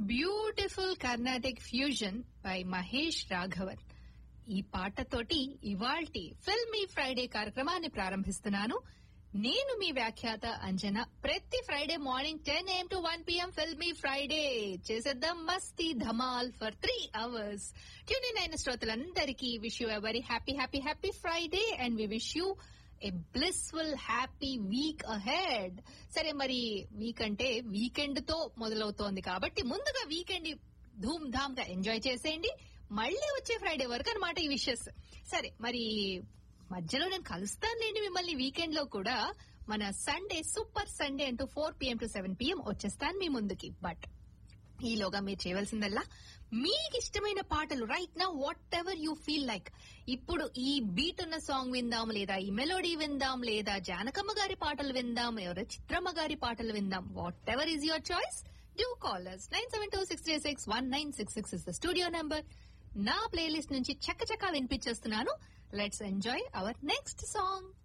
beautiful Carnatic fusion by Mahesh Raghavan ఈ పాటతోటి ఇవాల్టి ఫిల్మీ ఫ్రైడే కార్యక్రమాన్ని ప్రారంభిస్తున్నాను నేను మీ వ్యాఖ్యాత అంజన ప్రతి Friday morning ten AM to one PM filmy Friday చేసేద్దాం మస్తీ ధమాల్ for three hours tune in అయిన శ్రోతలందరికీ wish you very happy happy happy Friday and we wish you a blissful happy week ahead సరే మరి వీక్ అంటే weekend తో మొదలవుతోంది కాబట్టి ముందుగా వీకెండ్ ధూమ్ ధామ్ గా ఎంజాయ్ చేసేయండి మళ్ళీ వచ్చే ఫ్రైడే వరకు అనమాట ఈ విషెస్ సరే మరి మధ్యలో నేను కలుస్తానులేండి మిమ్మల్ని వీకెండ్ లో కూడా మన సండే సూపర్ సండే అంటూ four PM to seven PM వచ్చేస్తాను మీ ముందుకి బట్ ఈలోగా మీరు చేయవలసిందల్లా మీకు ఇష్టమైన పాటలు రైట్ నా whatever you feel like ఇప్పుడు ఈ బీట్ ఉన్న సాంగ్ విందాం లేదా ఈ మెలోడీ విందాం లేదా జానకమ్మ గారి పాటలు విందాం ఎవరో చిత్రమ్మ గారి పాటలు విందాం whatever is your choice do callers nine seven two six three six one nine six six is the studio number నా ప్లేలిస్ట్ నుంచి చక్కచక్క వినిపించేస్తున్నాను let's enjoy our next song